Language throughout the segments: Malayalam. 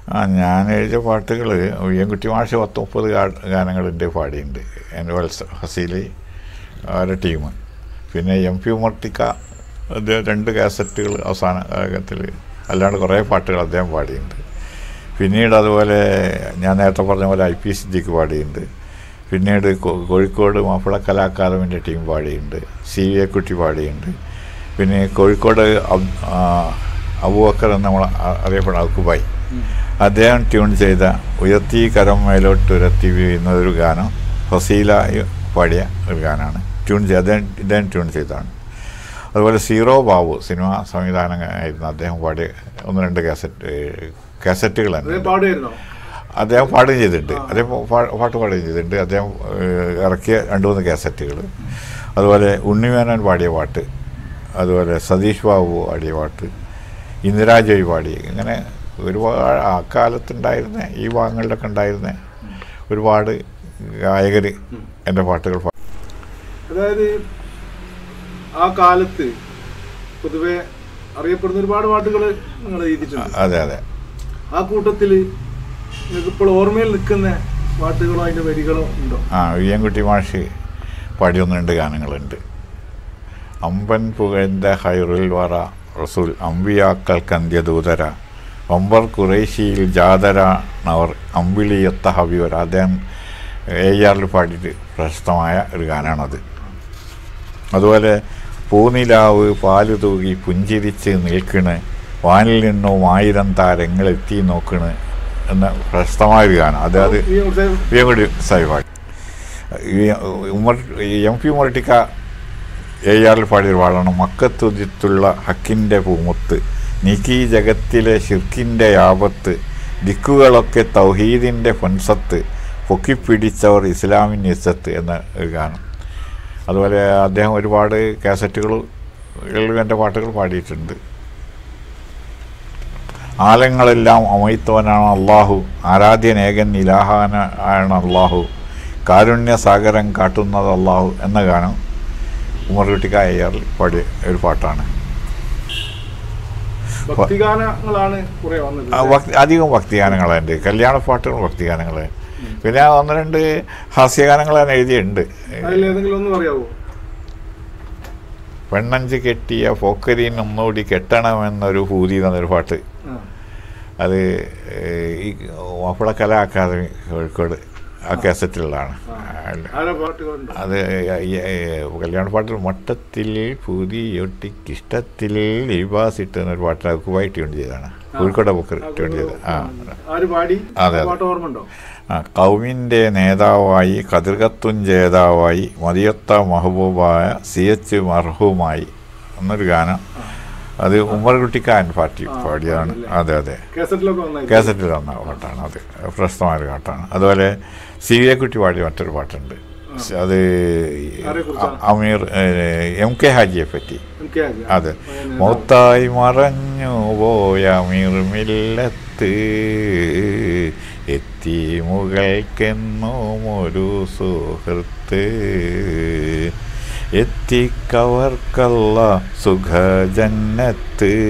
ആ ഞാൻ എഴുതിയ പാട്ടുകൾ ഉയ്യൻകുട്ടി മാഷ് പത്ത് മുപ്പത് ഗാ- ഗാനങ്ങളുണ്ട് പാടിയിട്ടുണ്ട് എൻ്റെ വത്സ ഹസീൽ അവരുടെ ടീം പിന്നെ എം പി ഉമർത്തിക്ക അദ്ദേഹം രണ്ട് കാസറ്റുകൾ അവസാന കാലത്തിൽ അല്ലാണ്ട് കുറേ പാട്ടുകൾ അദ്ദേഹം പാടിയിട്ടുണ്ട് പിന്നീട് അതുപോലെ ഞാൻ നേരത്തെ പറഞ്ഞ പോലെ ഐ പി സിദ്ദിഖ് പാടിയിട്ടുണ്ട് പിന്നീട് കോ- കോഴിക്കോട് മാപ്പിള കലാ അക്കാദമിൻ്റെ ടീം പാടിയിട്ടുണ്ട് സി വി എ കുട്ടി പാടിയിട്ടുണ്ട് പിന്നെ കോഴിക്കോട് അബ്- ആ, അബൂബക്കർ എന്ന് നമ്മൾ അ- അറിയപ്പെടുന്ന അക്കുബായി അദ്ദേഹം ട്യൂൺ ചെയ്ത ഉയർത്തി കരം മേലോട്ട് ഉയർത്തി എന്നൊരു ഗാനം ഫസീല പാടിയ ഒരു ഗാനമാണ് ട്യൂൺ ചെയ്ത് അദ്ദേഹം ഇദ്ദേഹം ട്യൂൺ ചെയ്തതാണ് അതുപോലെ സീറോ ബാബു സിനിമ സംവിധാനമായിരുന്നു അദ്ദേഹം പാടിയ ഒന്ന് രണ്ട് കാസറ്റ് കാസറ്റുകൾ അത് തന്നെ പാടുമായിരുന്നോ അദ്ദേഹം പാടുകയും ചെയ്തിട്ടുണ്ട് അദ്ദേഹം പാ- പാട്ട് പാടുകയും ചെയ്തിട്ടുണ്ട് അദ്ദേഹം ഏഹ്, ഇറക്കിയ രണ്ട് മൂന്ന് കാസറ്റുകൾ അതുപോലെ ഉണ്ണിമേനോൻ പാടിയ പാട്ട് അതുപോലെ സതീഷ് ബാബു പാടിയ പാട്ട് ഇന്ദിരാജോയ് പാടി ഇങ്ങനെ ഒരുപാട് ആ കാലത്തുണ്ടായിരുന്ന ഈ ഭാഗങ്ങളിലൊക്കെ ഉണ്ടായിരുന്ന ഒരുപാട് ഗായകർ എൻ്റെ പാട്ടുകൾ പാ- അതായത് ആ കാലത്ത് പൊതുവെ അറിയപ്പെടുന്ന ഒരുപാട് പാട്ടുകൾ നിങ്ങൾ എഴുതിയിട്ടുണ്ട് അതെ അതെ ആ കൂട്ടത്തിൽ നിങ്ങൾക്ക് ഇപ്പോൾ ഓർമ്മയിൽ നിൽക്കുന്ന പാട്ടുകളോ അതിന്റെ വരികളോ ഉണ്ടോ ആ വിയ്യൻകുട്ടി മാഷ് പാടിയ ഒന്ന് രണ്ട് ഗാനങ്ങളുണ്ട് അമ്പൻ പുകഴ്ந்த ഹൈറുൽ വറ റസൂൽ അമ്പിയാക്കൾക്ക് അന്ത്യദൂതര ഒമ്പർ കുറേശിയിൽ ജാതരാണവർ അമ്പിളിയത്ത ഹബിവർ അദ്ദേഹം എ ആറിൽ പാടിയിട്ട് പ്രശസ്തമായ ഒരു ഗാനമാണത് അതുപോലെ പൂനിലാവ് പാല് തൂകി പുഞ്ചിരിച്ച് നിൽക്കണ് വാനിൽ നിന്നും ആയിരം താരങ്ങൾ എത്തി നോക്കണ് എന്ന പ്രശസ്തമായ ഒരു ഗാനം അതായത് ഈ ഉത്സവം വേങ്ങോട് സാഹിബായി ഈ ഉമർ ഈ എം പി ഉമർട്ടിക്ക എ ആറിൽ പാടിയ ഒരു പാടാണ് മക്കത്തുതിത്തുള്ള ഹക്കിൻ്റെ പൂമുത്ത് നീക്കി ജഗത്തിലെ ഷിർക്കിൻ്റെ ആപത്ത് ദിക്കുകളൊക്കെ തൗഹീദിൻ്റെ പൊൻസത്ത് പൊക്കിപ്പിടിച്ചവർ ഇസ്ലാമിൻ ഇസ്സത്ത് എന്ന ഒരു ഗാനം അതുപോലെ അദ്ദേഹം ഒരുപാട് കാസറ്റുകൾ എൻ്റെ പാട്ടുകൾ പാടിയിട്ടുണ്ട് ആലങ്ങളെല്ലാം അമൈത്തവനാണ് അള്ളാഹു ആരാധ്യനേകൻ ഇലാഹാന ആണ് അള്ളാഹു കാരുണ്യ സാഗരം കാട്ടുന്നത് അള്ളാഹു എന്ന ഗാനം ഉമർകുട്ടിക്ക അയ്യാറിൽ പാടിയ ഒരു പാട്ടാണ് ഭക്തിഗാനങ്ങളാണ് കുറെ വന്നത് ആ, ഭക്തി അധികം ഭക്തിഗാനങ്ങളുണ്ട് കല്യാണ പാട്ടുകൾ ഭക്തിഗാനങ്ങൾ പിന്നെ ഒന്ന് രണ്ട് ഹാസ്യഗാനങ്ങൾ ഞാൻ എഴുതിയിട്ടുണ്ട് അതിൽ ഏതെങ്കിലും ഒന്ന് പറയാവോ പെണ്ണഞ്ച് കെട്ടിയ പോക്കരിൻ ഒന്നുകൂടി കെട്ടണമെന്നൊരു ഭൂതി എന്നൊരു പാട്ട് ആ. അത് ഏഹ്, ഈ മാപ്പിള കലാ അക്കാദമി കോഴിക്കോട് ആ കാസറ്റിലുള്ളതാണ് ആരെ പാട്ടുകളുണ്ട് അത് ഈ, ഏഹ്, കല്യാണ പാട്ടിൽ മട്ടത്തിൽ പുതിയൊട്ടിക്കിഷ്ടത്തിൽ ലിബാസിട്ട് എന്നൊരു പാട്ട് കുവായി ട്യൂൺ ചെയ്തതാണ് കോഴിക്കോട് ബുക്കർ ട്യൂൺ ചെയ്ത് ആ ആര് പാടി അതെ, അതെ. പാട്ട് ഓർമ്മ ഉണ്ടോ ആ, കൗമിൻ്റെ നേതാവായി കതിർകത്തുൻ ജേതാവായി മതിയത്ത മഹബൂബായ സി എച്ച് മർഹൂമായി എന്നൊരു ഗാനം അത് ഉമ്മർകുട്ടിക്കാൻ പാർട്ടി പാടിയതാണ് അതെ അതെ കേസറ്റിലൊക്കെ വന്നായി കാസറ്റിൽ വന്ന പാട്ടാണ് അത് പ്രശസ്തമായ ഒരു പാട്ടാണ് അതുപോലെ സി വി കുട്ടി പാടിയ മറ്റൊരു പാട്ടുണ്ട് അത് ആരെക്കുറിച്ചാണ്? അ- അമീർ ഏഹ്, എം കെ ഹാജിയെ പറ്റി എനിക്ക് അറിയാം. അതെ പയ്യനെ മൗത്തായി മറഞ്ഞു പോയ അമീർമില്ലത്ത് എത്തി മുകൾക്കെന്നും ഒരു സുഹൃത്ത് എത്തിക്കവർക്കല്ല സുഖജന്നത്ത്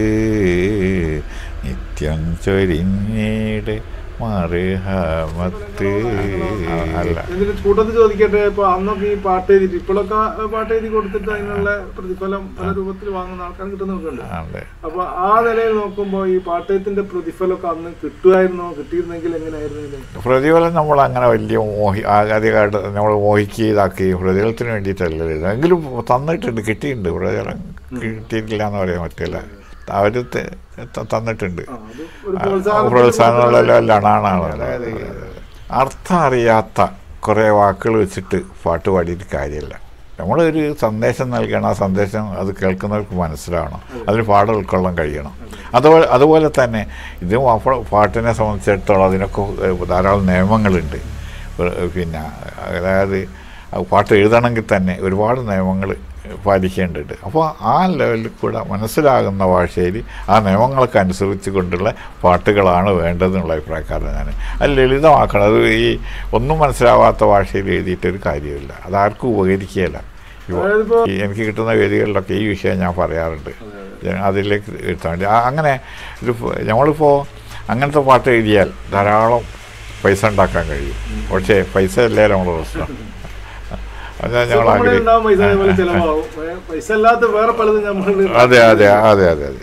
നിത്യം ചൊരിഞ്ഞീട് മറുഹമത്ത് അല്ല ഇതിന് കൂട്ടത്തിൽ ചോദിക്കട്ടെ ഇപ്പൊ അന്നൊക്കെ ഈ പാട്ട് എഴുതിയിട്ട് ഇപ്പോഴൊക്കെ പാട്ട് എഴുതി കൊടുത്തിട്ട് അതിനുള്ള പ്രതിഫലം പല രൂപത്തിൽ വാങ്ങുന്ന ആൾക്കാർ കിട്ടുന്നൊക്കെയുണ്ട് അതെ അപ്പൊ ആ നിലയിൽ നോക്കുമ്പോ ഈ പാട്ടയത്തിന്റെ പ്രതിഫലമൊക്കെ അന്ന് കിട്ടുമായിരുന്നോ കിട്ടിയിരുന്നെങ്കിൽ എങ്ങനെയായിരുന്നു ഇത്? പ്രതിഫലം നമ്മൾ അങ്ങനെ വലിയ മോഹി ആദ്യമായിട്ട് നമ്മൾ മോഹിക്കുക ഇതാക്കി പ്രതിഫലത്തിന് വേണ്ടിയിട്ടല്ല ഇത്. എങ്കിലും തന്നിട്ടുണ്ട് കിട്ടിയിട്ടുണ്ട് പ്രതിഫലം കിട്ടിയിട്ടില്ല എന്ന് പറയാൻ പറ്റില്ല അവർ തന്നിട്ടുണ്ട് ആ, അത് ഒരു ആ, പ്രോത്സാഹനത്തിന് പ്രോത്സാഹനങ്ങളെല്ലാം ആണ് അതായത് അർത്ഥം അറിയാത്ത കുറേ വാക്കുകൾ വെച്ചിട്ട് പാട്ട് പാടിയിട്ട് കാര്യമില്ല നമ്മളൊരു സന്ദേശം നൽകണം ആ സന്ദേശം അത് കേൾക്കുന്നവർക്ക് മനസ്സിലാവണം അതിന് പാഠം ഉൾക്കൊള്ളാൻ കഴിയണം അതുപോലെ അതുപോലെ തന്നെ ഇത് മാപ്പിള പാട്ടിനെ സംബന്ധിച്ചിടത്തോളം അതിനൊക്കെ ഏഹ്, ധാരാളം നിയമങ്ങളുണ്ട് ഏഹ്, പിന്നെ അതായത് ആ പാട്ട് എഴുതണമെങ്കിൽ തന്നെ ഒരുപാട് നിയമങ്ങൾ പാലിക്കേണ്ടതുണ്ട് അപ്പോൾ ആ ലെവലിൽ കൂടെ മനസ്സിലാകുന്ന ഭാഷയിൽ ആ നിയമങ്ങൾക്ക് അനുസരിച്ച് കൊണ്ടുള്ള പാട്ടുകളാണ് വേണ്ടതെന്നുള്ള അഭിപ്രായക്കാരൻ ഞാൻ അത് ലളിതമാക്കണം അത് ഈ ഒന്നും മനസ്സിലാവാത്ത ഭാഷയിൽ എഴുതിയിട്ടൊരു കാര്യമില്ല അതാർക്കും ഉപകരിക്കുകയില്ല ഇപ്പൊ അതായത് ഇപ്പോ- ഈ എനിക്ക് കിട്ടുന്ന വേദികളിലൊക്കെ ഈ വിഷയം ഞാൻ പറയാറുണ്ട് ഞാൻ അതിലേക്ക് എത്താൻ വേണ്ടി ആ- അങ്ങനെ ഒരു ഫ- നമ്മളിപ്പോൾ അങ്ങനത്തെ പാട്ട് എഴുതിയാൽ ധാരാളം പൈസ ഉണ്ടാക്കാൻ കഴിയും പക്ഷേ പൈസ അല്ലേ നമ്മുടെ പ്രശ്നം അതാ ഞങ്ങൾ നമ്മുടെ ഉണ്ടാവും പൈസ അതേപോലെ ആഗ്രഹിക്കും ചെലവാകും ഏ, പൈസ അല്ലാത്ത വേറെ പലതും നമ്മൾ അതെ അതെ അതെ അതെ അതെ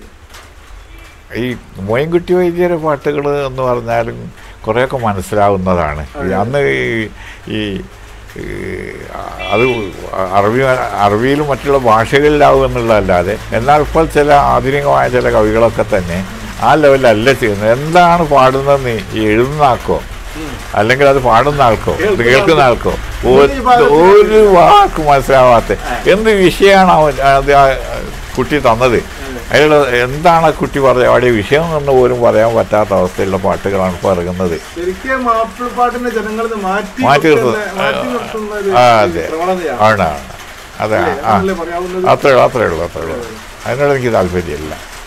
ഈ മോയൻകുട്ടി വൈദ്യരെ പാട്ടുകൾ എന്ന് പറഞ്ഞാലും കുറേയൊക്കെ മനസ്സിലാവുന്നതാണ് ഈ അന്ന് ഈ- ഈ ഈ അത് അറബി അറബിയിലും മറ്റുള്ള ഭാഷകളിലാവും എന്നുള്ളതല്ലാതെ എന്നാൽ ഇപ്പോൾ ചില ആധുനികമായ ചില കവികളൊക്കെ തന്നെ ആ ലെവലല്ല ചെയ്യുന്നത് എന്താണ് പാടുന്നതെന്ന് ഈ എഴുതുന്ന ആൾക്കോ അല്ലെങ്കിൽ അത് പാടുന്ന ആൾക്കോ ഇത് കേൾക്കുന്ന ആൾക്കോ ഒരു ഒരു വാക്ക് മനസ്സിലാവാത്ത എന്ത് വിഷയമാണ് അവൻ അത് ആ കുട്ടി തന്നത് അയാൾ എന്താണ് ആ കുട്ടി പറഞ്ഞ അവിടെ വിഷയം എന്ന് പോലും പറയാൻ പറ്റാത്ത അവസ്ഥയിലുള്ള പാട്ടുകളാണ് ഇപ്പോൾ ഇറങ്ങുന്നത് ശരിക്കും മാപ്പിളപ്പാട്ടിനെ ജനങ്ങളിൽ നിന്ന് മാറ്റി മാറ്റി നിർത്തുന്ന- നിർത്തുന്ന- മാറ്റി നിർത്തുന്ന ഒരു ആ, അതെ. പ്രവണതയാണ് ആണ് ആണ് അതെ അല്ലേ? ആ അതല്ലേ പറയാവുന്നത് അത്രേ ഉള്ളൂ അത്രേ ഉള്ളൂ അത്രേ ഉള്ളൂ അതിനോട് എനിക്ക് താല്പര്യമില്ല